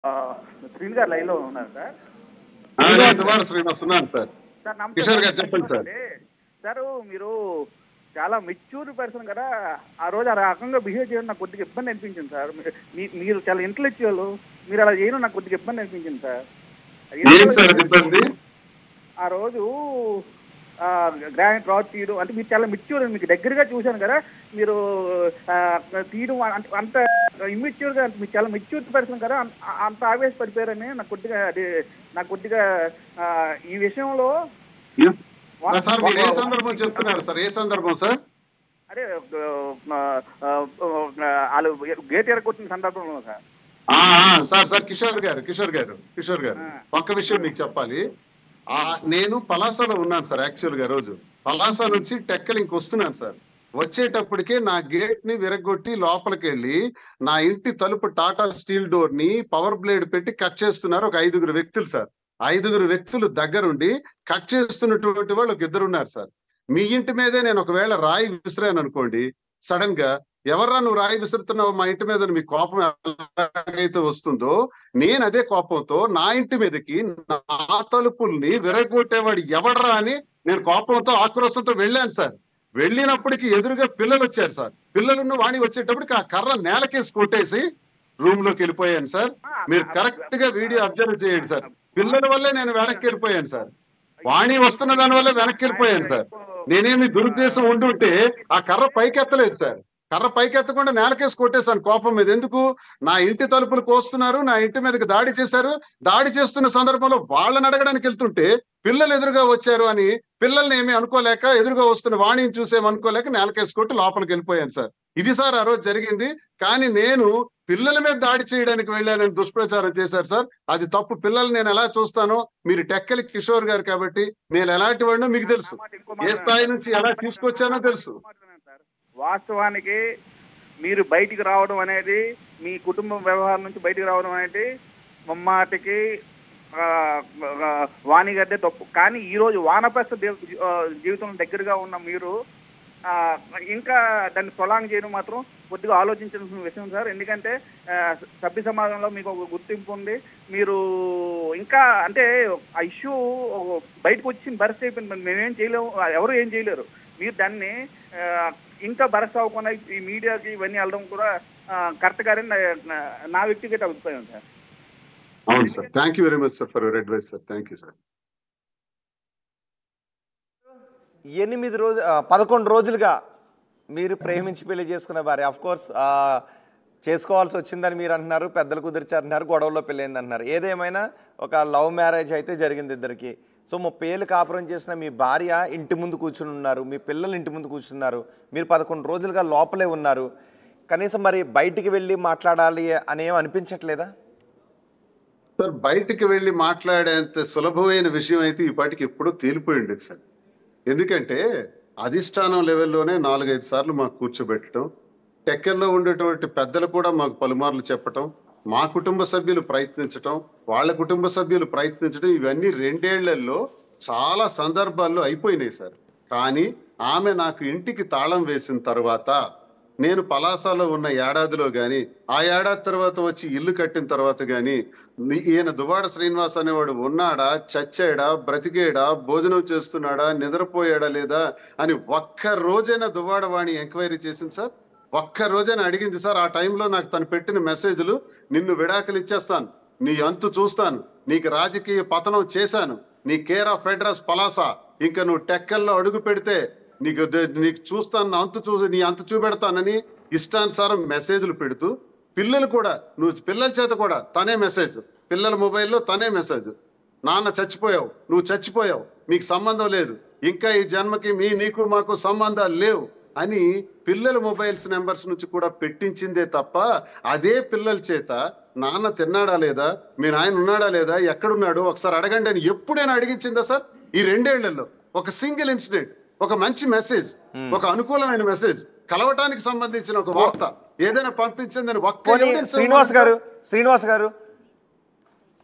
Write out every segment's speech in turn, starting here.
శ్రీని గారు లైన్ లో ఉన్నారు సార్ ఆ, నేను సుమారు శ్రీనివాస్ ఉన్నాను సార్ సార్ నమస్తే కిషోర్ గారు సార్. చెప్పండి సార్. సార్ మీరు చాలా మెచ్యూర్ పర్సన్ కదా ఆ రోజు ఆ రకంగా బిహేవ్ చేయడం నాకు కొద్దిగా ఇబ్బంది అనిపించింది సార్ మీ- మీ- మీరు చాలా ఇంటలెక్చువల్ మీరు అలా చేయడం నాకు కొద్దిగా ఇబ్బంది అనిపించింది సార్ అది ఏం ఎందుకో సార్ ఇబ్బంది ఆ రోజు గ్రాండ్ రాడ్ తీయడం అంటే మీరు చాలా మెచ్యూర్ మీకు దగ్గరగా చూశాను కదా మీరు ఆ, తీయడం అంత అంత immature గా మీరు చాలా మెచ్యూర్ పర్సన్ కదా అంత- అంత ఆవేశపడిపోయారని నాకు కొద్దిగా అది నాకు కొద్దిగా ఆ, ఈ విషయంలో ఏ- ఆ, సార్ మీరు ఏ సందర్భం చెప్తున్నారు సార్ ఏ సందర్భం సార్ అదే ఆ, ఆ, ఆ, వాళ్ళు గేట్ ఎరగొట్టిన సందర్భంలో సార్ ఆ, ఆ, సార్ సార్ కిషోర్ గారు కిషోర్ గారు కిషోర్ గారు ఆ. ఒక్క విషయం మీకు చెప్పాలి ఆ నేను పలాసలో ఉన్నాను సార్ యాక్చువల్ గా రోజు పలాస నుంచి టెక్కలింక్ వస్తున్నాను సార్ వచ్చేటప్పటికే నా గేట్ ని విరగొట్టి లోపలికి వెళ్ళి నా ఇంటి తలుపు టాటా స్టీల్ డోర్ ని పవర్ బ్లేడ్ పెట్టి కట్ చేస్తున్నారు ఒక ఐదుగురు వ్యక్తులు సార్ ఐదుగురు వ్యక్తులు దగ్గరుండి కట్ చేస్తున్నటువంటి వాళ్ళు ఒక ఇద్దరు ఉన్నారు సార్ మీ ఇంటి మీదే నేను ఒకవేళ రాయి విసిరాను అనుకోండి సడన్ గా ఎవర్రా నువ్వు రాయి విసురుతున్నావు మా ఇంటి మీద మీ కోపం ఎలాగైతే వస్తుందో నేను అదే కోపంతో నా ఇంటి మీదకి నా తలుపుల్ని విరగొట్టేవాడు ఎవడ్రా అని నేను కోపంతో ఆక్రోశంతో వెళ్ళాను సార్ వెళ్ళినప్పటికి ఎదురుగా పిల్లలు వచ్చారు సార్ పిల్లలు వాణి వచ్చేటప్పటికి ఆ కర్ర నేలకేసి కొట్టేసి రూమ్ లోకి వెళ్ళిపోయాను సార్ మీరు కరెక్ట్ గా వీడియో అబ్జర్వ్ చేయండి సార్ పిల్లల వల్లే నేను వెనక్కి వెళ్ళిపోయాను సార్ వాణి వస్తున్న దాని వల్ల వెనక్కి వెళ్ళిపోయాను సార్ నేనేమి దురుద్దేశం ఉండుంటే ఆ కర్ర పైకెత్తలేదు సార్ కర్ర పైకెత్తకుండా నేలకేసి కొట్టేశాను కోపం మీద ఎందుకు నా ఇంటి తలుపులు కోస్తున్నారు నా ఇంటి మీదకి దాడి చేశారు దాడి చేస్తున్న సందర్భంలో వాళ్ళని అడగడానికి వెళ్తుంటే పిల్లలు ఎదురుగా వచ్చారు అని పిల్లల్ని ఏమీ అనుకోలేక ఎదురుగా వస్తున్న వాణిని చూసేమనుకోలేక నేలకేసి కొట్టి లోపలికి వెళ్ళిపోయాను సార్ ఇది సార్ ఆ రోజు జరిగింది కానీ నేను పిల్లల మీద దాడి చేయడానికి వెళ్ళానని దుష్ప్రచారం చేశారు సార్ అది తప్పు పిల్లలు నేను ఎలా చూస్తానో మీరు టెక్కలి కిషోర్ గారు కాబట్టి నేను ఎలాంటి వాడినో మీకు తెలుసు ఏ స్థాయి నుంచి ఎలా తీసుకొచ్చానో తెలుసు వాస్తవానికి మీరు బయటికి రావడం అనేది మీ కుటుంబ వ్యవహారం నుంచి బయటికి రావడం అనేది మమ్మాటికి ఆ, ఆ, వాణిగడ్డే తప్పు కానీ ఈ రోజు వానప్రస్థ దేవ- ఆ, జీవితం దగ్గరగా ఉన్న మీరు ఆ, ఇంకా దాన్ని ప్రొలాంగ్ చేయడం మాత్రం కొద్దిగా ఆలోచించాల్సిన విషయం సార్ ఎందుకంటే ఆ, సభ్య సమాజంలో మీకు ఒక గుర్తింపు ఉంది మీరు ఇంకా అంటే ఆ ఇష్యూ బయటకు వచ్చిన బరస్ట్ అయిపోయింది మరి మేమేం చేయలేము ఎవరు ఏం చేయలేరు మీరు దాన్ని ఆ, ఇంకా బరస్ట్ అవ్వకుండా ఈ మీడియాకి ఇవన్నీ వెళ్ళడం కూడా కరెక్ట్ గానే నా- నా- నా వ్యక్తిగత అభిప్రాయం సార్ అవును sir thank you very much sir for your advice sir thank you sir ఎనిమిది రోజు ఆ, పదకొండు రోజులుగా మీరు ప్రేమించి పెళ్లి చేసుకున్న భార్య అఫ్ కోర్స్ చేసుకోవాల్సి వచ్చిందని మీరు అంటున్నారు పెద్దలు కుదిర్చారంటున్నారు గొడవలో పెళ్ళైంది అంటున్నారు ఏదేమైనా ఒక లవ్ మ్యారేజ్ అయితే జరిగింది ఇద్దరికి సో ముప్పై ఏళ్ళు కాపురం చేసిన మీ భార్య ఇంటి ముందు కూర్చుని ఉన్నారు మీ పిల్లలు ఇంటి ముందు కూర్చున్నారు మీరు పదకొండు రోజులుగా లోపలే ఉన్నారు కనీసం మరి బయటికి వెళ్ళి మాట్లాడాలి అనేం అనిపించట్లేదా సార్ బయటికి వెళ్ళి మాట్లాడేంత సులభమైన విషయం అయితే ఈ పాటికి ఎప్పుడో తేలిపోయి ఉండేది సార్ ఎందుకంటే అధిష్టానం లెవెల్లోనే నాలుగైదు సార్లు మాకు కూర్చోబెట్టడం టెక్కల్లో ఉండేటువంటి పెద్దలు కూడా మాకు పలుమార్లు చెప్పటం మా కుటుంబ సభ్యులు ప్రయత్నించటం వాళ్ళ కుటుంబ సభ్యులు ప్రయత్నించడం ఇవన్నీ రెండేళ్లలో చాలా సందర్భాల్లో అయిపోయినాయి సార్ కానీ ఆమె నాకు ఇంటికి తాళం వేసిన తర్వాత నేను పలాసలో ఉన్న ఏడాదిలో గాని ఆ ఏడాది తర్వాత వచ్చి ఇల్లు కట్టిన తర్వాత గాని ని- ఈయన దువాడ శ్రీనివాస్ అనేవాడు ఉన్నాడా చచ్చాడా బ్రతికేడా భోజనం చేస్తున్నాడా నిద్రపోయాడా లేదా అని ఒక్క రోజైనా దువ్వాడ వాణి ఎంక్వైరీ చేసింది సార్ ఒక్క రోజైనా అడిగింది సార్ ఆ టైంలో నాకు తను పెట్టిన మెసేజ్లు నిన్ను విడాకులు ఇచ్చేస్తాను నీ అంతు చూస్తాను నీకు రాజకీయ పతనం చేశాను నీ కేర్ ఆఫ్ అడ్రస్ పలాసా ఇంకా నువ్వు టెక్కల్లో అడుగు పెడితే నీకు ద- నీకు చూస్తాను నా అంతు చూ నీ అంతు చూపెడతానని ఇష్టానుసారం మెసేజ్లు పెడుతూ పిల్లలు కూడా నువ్వు పిల్లల చేత కూడా తనే మెసేజ్ పిల్లల మొబైల్లో తనే మెసేజ్ నాన్న చచ్చిపోయావు నువ్వు చచ్చిపోయావు మీకు సంబంధం లేదు ఇంకా ఈ జన్మకి మీ నీకు మాకు సంబంధాలు లేవు అని పిల్లల మొబైల్స్ నెంబర్స్ నుంచి కూడా పెట్టించిందే తప్ప అదే పిల్లల చేత నాన్న తిన్నాడా లేదా మీ నాయన ఉన్నాడా లేదా ఎక్కడున్నాడు ఒకసారి అడగండి అని ఎప్పుడైనా అడిగించిందా సార్ ఈ రెండేళ్లలో ఒక సింగిల్ ఇన్సిడెంట్ ఒక మంచి మెసేజ్ ఒక అనుకూలమైన మెసేజ్ కలవటానికి సంబంధించిన ఒక వార్త ఏదైనా పంపించిందని ఒక్క పోనీ evidence శ్రీనివాస్ గారు శ్రీనివాస్ గారు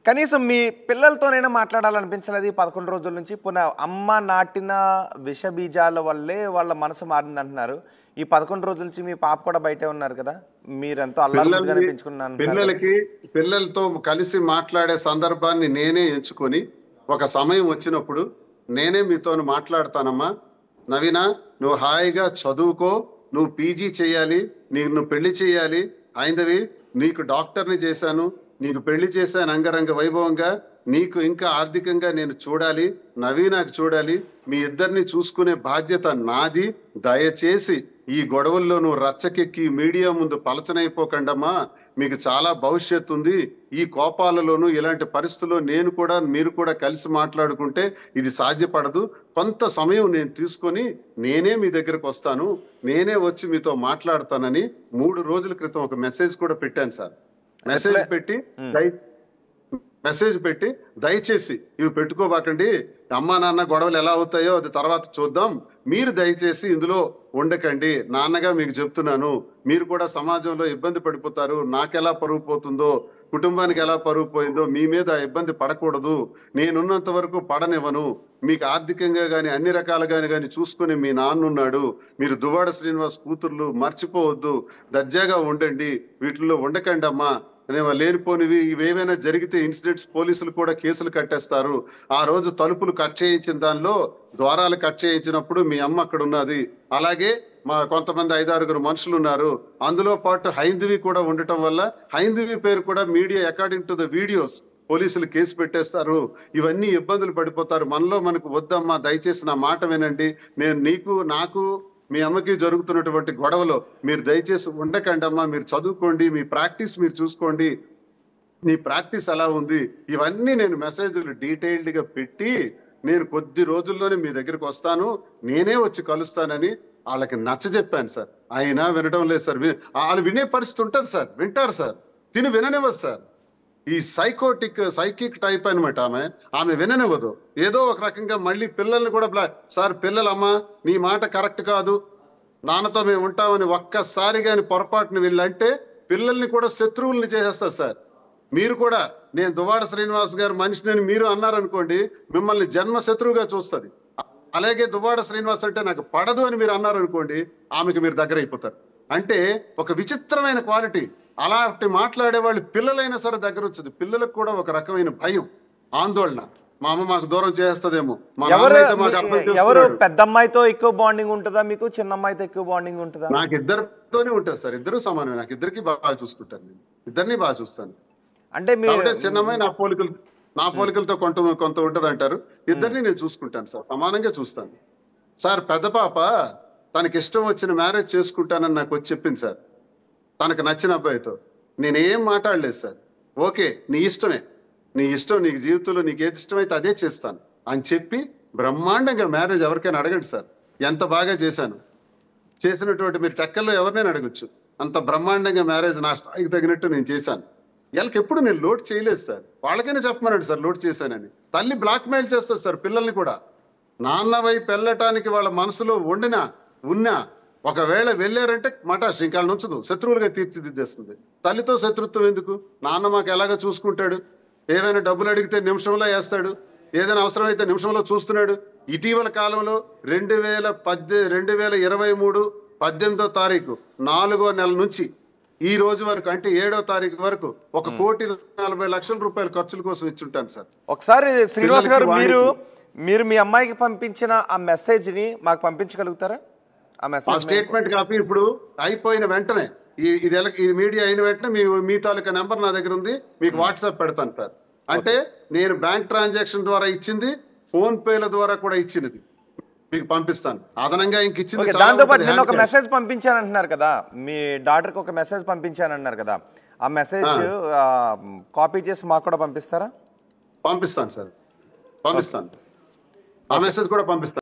కనీసం మీ పిల్లలతోనైనా మాట్లాడాలనిపించలేదు ఈ పదకొండు రోజుల నుంచి పునః అమ్మ నాటిన విష బీజాల వల్లే వాళ్ళ మనసు మారింది అంటున్నారు ఈ పదకొండు రోజుల నుంచి మీ పాప కూడా బయటే ఉన్నారు కదా మీరెంతో అల్లారుగానే పిల్లల్ని- పెంచుకున్నాను అంటున్నారు కదా. పిల్లలకి పిల్లలతో కలిసి మాట్లాడే సందర్భాన్ని నేనే ఎంచుకొని ఒక సమయం వచ్చినప్పుడు నేనే మీతో మాట్లాడతానమ్మా నవీన నువ్వు హాయిగా చదువుకో నువ్వు పీజీ చేయాలి నీకు నువ్వు పెళ్లి చేయాలి ఐందవి నీకు డాక్టర్ని చేశాను నీకు పెళ్లి చేశాను అంగరంగ వైభవంగా నీకు ఇంకా ఆర్థికంగా నేను చూడాలి నవీనాకు చూడాలి మీ ఇద్దరిని చూసుకునే బాధ్యత నాది దయచేసి ఈ గొడవల్లో నువ్వు రచ్చకెక్కి మీడియా ముందు పలచనైపోకండమ్మా మీకు చాలా భవిష్యత్తు ఉంది ఈ కోపాలలోనూ ఇలాంటి పరిస్థితుల్లో నేను కూడా మీరు కూడా కలిసి మాట్లాడుకుంటే ఇది సాధ్యపడదు కొంత సమయం నేను తీసుకొని నేనే మీ దగ్గరకు వస్తాను నేనే వచ్చి మీతో మాట్లాడతానని మూడు రోజుల క్రితం ఒక మెసేజ్ కూడా పెట్టాను సార్ మెసేజ్ పెట్టి దయ- మెసేజ్ పెట్టి దయచేసి ఇవి పెట్టుకోబాకండి అమ్మా నాన్న గొడవలు ఎలా అవుతాయో అది తర్వాత చూద్దాం మీరు దయచేసి ఇందులో ఉండకండి నాన్నగా మీకు చెప్తున్నాను మీరు కూడా సమాజంలో ఇబ్బంది పడిపోతారు నాకెలా పరుగు పోతుందో కుటుంబానికి ఎలా పరుగు పోయిందో మీ మీద ఇబ్బంది పడకూడదు నేనున్నంత వరకు పడనివ్వను మీకు ఆర్థికంగా గాని అన్ని రకాలుగాని గాని చూసుకుని మీ నాన్న ఉన్నాడు మీరు దువ్వాడ శ్రీనివాస్ కూతుర్లు మర్చిపోవద్దు దర్జాగా ఉండండి వీటిల్లో ఉండకండి అమ్మా అనేవా లేనిపోనివి ఇవేవైనా జరిగితే ఇన్సిడెంట్స్ పోలీసులు కూడా కేసులు కట్టేస్తారు ఆ రోజు తలుపులు కట్ చేయించిన దానిలో ద్వారాలు కట్ చేయించినప్పుడు మీ అమ్మ అక్కడ ఉన్నది అలాగే మా కొంతమంది ఐదారుగురు మనుషులు ఉన్నారు అందులో పాటు హైందవి కూడా ఉండటం వల్ల హైందవి పేరు కూడా media according to the videos పోలీసులు కేసు పెట్టేస్తారు ఇవన్నీ ఇబ్బందులు పడిపోతారు మనలో మనకు వద్దమ్మా దయచేసి నా మాట వినండి నేను నీకు నాకు మీ అమ్మకి జరుగుతున్నటువంటి గొడవలో మీరు దయచేసి ఉండకండి అమ్మా మీరు చదువుకోండి మీ ప్రాక్టీస్ మీరు చూసుకోండి నీ ప్రాక్టీస్ ఎలా ఉంది ఇవన్నీ నేను మెసేజ్లు డీటెయిల్డ్ గా పెట్టి నేను కొద్ది రోజుల్లోనే మీ దగ్గరికి వస్తాను నేనే వచ్చి కలుస్తానని వాళ్ళకి నచ్చ చెప్పాను సార్ అయినా వినడం లేదు సార్ వి- వాళ్ళు వినే పరిస్థితి ఉంటుంది సార్ వింటారు సార్ తిని విననివ్వదు సార్ ఈ సైకోటిక్ సైకిక్ టైప్ అన్నమాట ఆమె ఆమె విననివ్వదు ఏదో ఒక రకంగా మళ్ళీ పిల్లల్ని కూడా బ్లా సార్ పిల్లలమ్మా నీ మాట కరెక్ట్ కాదు నాన్నతో మేము ఉంటామని ఒక్కసారి కానీ పొరపాటున వీళ్ళంటే పిల్లల్ని కూడా శత్రువుల్ని చేసేస్తారు సార్ మీరు కూడా నేను దువాడ శ్రీనివాస్ గారు మనిషిని మీరు అన్నారనుకోండి మిమ్మల్ని జన్మ శత్రువుగా చూస్తుంది అలాగే దువ్వాడ శ్రీనివాస్ అంటే నాకు పడదు అని మీరు అన్నారనుకోండి ఆమెకి మీరు దగ్గర అయిపోతారు అంటే ఒక విచిత్రమైన క్వాలిటీ అలాంటి మాట్లాడే వాళ్ళు పిల్లలైనా సరే దగ్గర వచ్చింది పిల్లలకు కూడా ఒక రకమైన భయం ఆందోళన మా అమ్మ మాకు దూరం చేస్తుందేమో మా ఎవరు నాన్న అయితే మాకు అర్థం మీ- ఎవరు చేసుకున్నాడు. పెద్ద అమ్మాయితో ఎక్కువ బాండింగ్ ఉంటుందా మీకు చిన్న అమ్మాయితో ఎక్కువ బాండింగ్ ఉంటుందా నాకు ఇద్దరితోనే ఉంటుంది సార్ ఇద్దరు సమానమే నాకు ఇద్దరికి బాగా చూసుకుంటాను నేను ఇద్దరిని బాగా చూస్తాను అంటే మీరు కాబట్టి చిన్నమ్మాయి నా పోలికలు నా పోలికలతో కొంత కొంత ఉంటది అంటారు ఇద్దరిని నేను చూసుకుంటాను సార్ సమానంగా చూస్తాను సార్ పెద్ద పాప తనకి ఇష్టం వచ్చిన మ్యారేజ్ చేసుకుంటానని నాకు వచ్చి చెప్పింది సార్ తనకు నచ్చిన అబ్బాయితో నేనేం మాట్లాడలేదు సార్ ఓకే నీ ఇష్టమే నీ ఇష్టం నీకు జీవితంలో నీకు ఏది ఇష్టమైతే అదే చేస్తాను అని చెప్పి బ్రహ్మాండంగా మ్యారేజ్ ఎవరికైనా అడగండి సార్ ఎంత బాగా చేశాను చేసినటువంటి మీరు టెక్కల్లో ఎవరినైనా అడగచ్చు అంత బ్రహ్మాండంగా మ్యారేజ్ నా స్థాయికి తగినట్టు నేను చేశాను వీళ్ళకి ఎప్పుడు నేను లోడ్ చేయలేదు సార్ వాళ్ళకైనా చెప్పమనండి సార్ లోడ్ చేశానని తల్లి బ్లాక్ మెయిల్ చేస్తారు సార్ పిల్లల్ని కూడా నాన్న వైపు వెళ్ళటానికి వాళ్ళ మనసులో ఉండినా ఉన్నా ఒకవేళ వెళ్ళారంటే మటాష్ ఇంకా వాళ్ళని ఉంచదు శత్రువులుగా తీర్చిదిద్దేస్తుంది తల్లితో శత్రుత్వం ఎందుకు నాన్న మాకు ఎలాగ చూసుకుంటాడు ఏదైనా డబ్బులు అడిగితే నిమిషంలో వేస్తాడు ఏదైనా అవసరమైతే నిమిషంలో చూస్తున్నాడు ఇటీవల కాలంలో రెండు వేల పద్దె రెండు వేల ఇరవై మూడు పద్దెనిమిదో తారీఖు నాలుగో నెల నుంచి ఈ రోజు వరకు అంటే ఏడో తారీఖు వరకు ఒక కోటి నలభై లక్షల రూపాయల ఖర్చుల కోసం ఇచ్చుంటాను సార్ ఒకసారి శ్రీనివాస్ గారు పిల్లలకి మీరు మీరు మీ అమ్మాయికి పంపించిన ఆ మెసేజ్ ని మాకు పంపించగలుగుతారా ఆ మా మెసేజ్ స్టేట్మెంట్ కాపీ ఇప్పుడు అయిపోయిన వెంటనే ఈ ఇది ఎలా ఈ మీడియా అయిన వెంటనే మీ మీ తాలూకా నెంబర్ నా దగ్గర ఉంది మీకు వాట్సాప్ పెడతాను సార్ అంటే నేను బ్యాంక్ ట్రాన్సాక్షన్ ద్వారా ఇచ్చింది ఫోన్ పేల ద్వారా కూడా ఇచ్చినది మీకు పంపిస్తాను అదనంగా ఇంక ఇచ్చింది ఓకే చాలా దాంతో పాటు ఉంటుంది, నేను ఒక hand cash. మెసేజ్ పంపించాను అంటున్నారు కదా మీ డాటర్కి ఒక మెసేజ్ పంపించాను అన్నారు కదా ఆ మెసేజ్ కాపీ చేసి మాకు కూడా పంపిస్తారా పంపిస్తాను సార్ పంపిస్తాను ఆ మెసేజ్ కూడా పంపిస్తాను